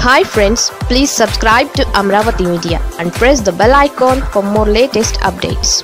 hi friends please subscribe to Amaravati media and press the bell icon for more latest updates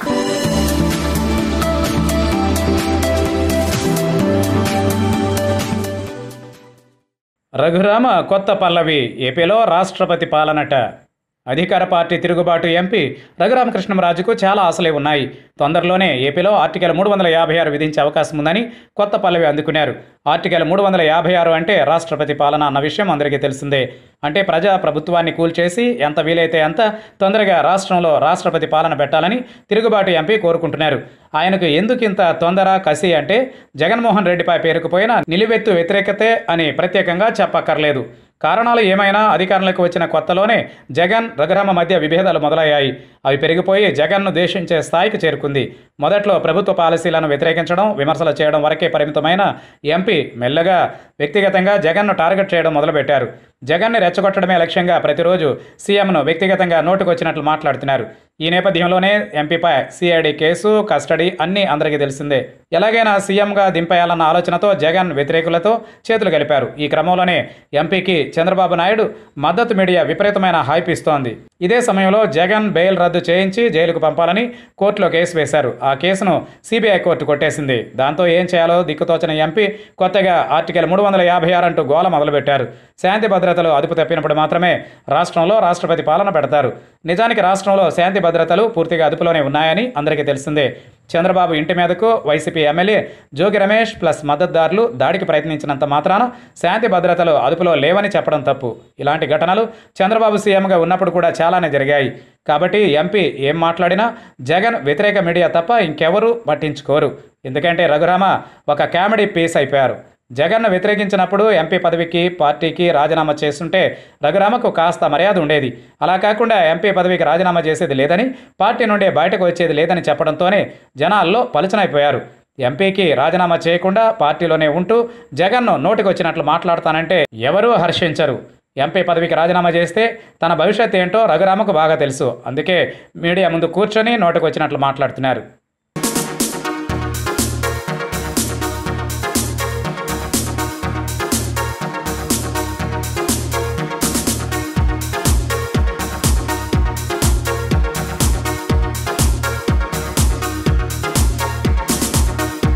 Raghurama కొత్త పల్లవి ఏపీలో రాష్ట్రపతి పాలనట అధికార పార్టీ తిరుగుబాటు ఎంపీ రఘురామకృష్ణంరాజుకు చాలా ఆశలే ఉన్నాయి తొందరలోనే ఏపీలో ఆర్టికల్ మూడు వందల యాభై ఆరు విధించే అవకాశం ఉందని కొత్త పల్లవి అందుకున్నారు ఆర్టికల్ మూడు వందల యాభై ఆరు అంటే రాష్ట్రపతి పాలన అన్న విషయం అందరికీ తెలిసిందే అంటే ప్రజా ప్రభుత్వాన్ని కూల్చేసి ఎంత వీలైతే అంత తొందరగా రాష్ట్రంలో రాష్ట్రపతి పాలన పెట్టాలని తిరుగుబాటు ఎంపీ కోరుకుంటున్నారు ఆయనకు ఎందుకు ఇంత తొందర కసి అంటే జగన్మోహన్ రెడ్డిపై పేరుకుపోయిన నిలువెత్తు వ్యతిరేకతే అని ప్రత్యేకంగా చెప్పక్కర్లేదు కారణాలు ఏమైనా అధికారంలోకి వచ్చిన కొత్తలోనే జగన్ రఘురామ మధ్య విభేదాలు మొదలయ్యాయి అవి పెరిగిపోయి జగన్ను దేశించే స్థాయికి చేరుకుంది మొదట్లో ప్రభుత్వ పాలసీలను వ్యతిరేకించడం విమర్శలు చేయడం వరకే పరిమితమైన ఎంపీ మెల్లగా వ్యక్తిగతంగా జగన్ను టార్గెట్ చేయడం మొదలుపెట్టారు జగన్ని రెచ్చగొట్టడమే లక్ష్యంగా ప్రతిరోజు సీఎంను వ్యక్తిగతంగా నోటుకొచ్చినట్లు మాట్లాడుతున్నారు ఈ నేపథ్యంలోనే ఎంపీపై సిఐడి కేసు కస్టడీ అన్నీ అందరికీ తెలిసిందే ఎలాగైనా సీఎంగా దింపేయాలన్న ఆలోచనతో జగన్ వ్యతిరేకులతో చేతులు కలిపారు ఈ క్రమంలోనే ఎంపీకి చంద్రబాబు నాయుడు మద్దతు మీడియా విపరీతమైన హైప్ ఇస్తోంది ఇదే సమయంలో జగన్ బెయిల్ రద్దు చేయించి జైలుకు పంపాలని కోర్టులో కేసు వేశారు ఆ కేసును సిబిఐ కోర్టు కొట్టేసింది దాంతో ఏం చేయాలో దిక్కుతోచని ఎంపీ కొత్తగా ఆర్టికల్ మూడు వందల యాభై ఆరు అంటూ గోల మొదలుపెట్టారు శాంతి భద్రతలు అదుపు తప్పినప్పుడు మాత్రమే రాష్ట్రంలో రాష్ట్రపతి పాలన పెడతారు నిజానికి రాష్ట్రంలో శాంతి భద్రతలు పూర్తిగా అదుపులోనే ఉన్నాయని అందరికీ తెలిసిందే చంద్రబాబు ఇంటి మీదకు YCP MLA Jogi Ramesh plus మద్దతుదారులు దాడికి ప్రయత్నించినంత మాత్రాన శాంతి భద్రతలు అదుపులో లేవని చెప్పడం తప్పు ఇలాంటి ఘటనలు చంద్రబాబు సీఎంగా ఉన్నప్పుడు కూడా చాలానే జరిగాయి కాబట్టి ఎంపీ ఏం మాట్లాడినా జగన్ వ్యతిరేక మీడియా తప్ప ఇంకెవరూ పట్టించుకోరు ఎందుకంటే రఘురామ ఒక కామెడీ పీస్ అయిపోయారు జగన్ను వ్యతిరేకించినప్పుడు ఎంపీ పదవికి పార్టీకి రాజీనామా చేస్తుంటే రఘురామకు కాస్త మర్యాద ఉండేది అలా కాకుండా ఎంపీ పదవికి రాజీనామా చేసేది లేదని పార్టీ నుండి బయటకు వచ్చేది లేదని చెప్పడంతోనే జనాల్లో పలుచనైపోయారు ఎంపీకి రాజీనామా చేయకుండా పార్టీలోనే ఉంటూ జగన్ను నోటికొచ్చినట్లు మాట్లాడతానంటే ఎవరూ హర్షించరు ఎంపీ పదవికి రాజీనామా చేస్తే తన భవిష్యత్ ఏంటో రఘురామకు బాగా తెలుసు అందుకే మీడియా ముందు కూర్చొని నోటికొచ్చినట్లు మాట్లాడుతున్నారు